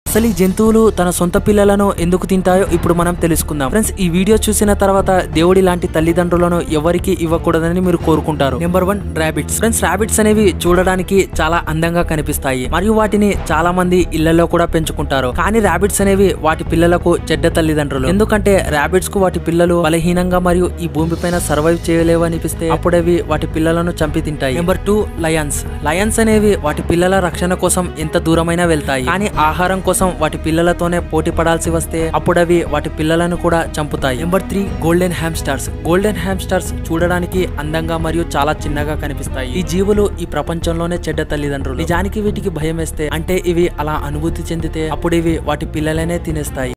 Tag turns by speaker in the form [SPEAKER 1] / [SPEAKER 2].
[SPEAKER 1] అసలు ఈ జంతువులు తన సొంత పిల్లలను ఎందుకు తింటాయో ఇప్పుడు మనం తెలుసుకుందాం ఫ్రెండ్స్ ఈ వీడియో చూసిన తర్వాత దేవుడి లాంటి తల్లిదండ్రులను ఎవరికి ఇవ్వకూడదని మీరు కోరుకుంటారు number one rabbits friends rabbits అనేవి చూడడానికి చాలా అందంగా కనిపిస్తాయి మరియు వాటిని చాలా మంది ఇళ్లలో కూడా పెంచుకుంటారు కానీ ర్యాబిట్స్ అనేవి వాటి పిల్లలకు చెడ్డ తల్లిదండ్రులు ఎందుకంటే ర్యాబిట్స్ కు వాటి పిల్లలు బలహీనంగా మరియు ఈ భూమిపైన సర్వైవ్ చేయలేవు అనిపిస్తే అప్పుడవి వాటి పిల్లలను చంపి తింటాయి నెంబర్ టూ లయన్స్ లయన్స్ అనేవి వాటి పిల్లల రక్షణ కోసం ఎంత దూరమైనా వెళ్తాయి కానీ ఆహారం కోసం వాటి పిల్లలతోనే పోటీ పడాల్సి వస్తే అప్పుడవి వాటి పిల్లలను కూడా చంపుతాయి number three golden hamsters golden hamsters చూడడానికి అందంగా మరియు చాలా చిన్నగా కనిపిస్తాయి ఈ జీవులు ఈ ప్రపంచంలోనే చెడ్డ తల్లిదండ్రులు నిజానికి వీటికి భయం వేస్తే అంటే ఇవి అలా అనుభూతి చెందితే అప్పుడు ఇవి వాటి పిల్లలనే తినేస్తాయి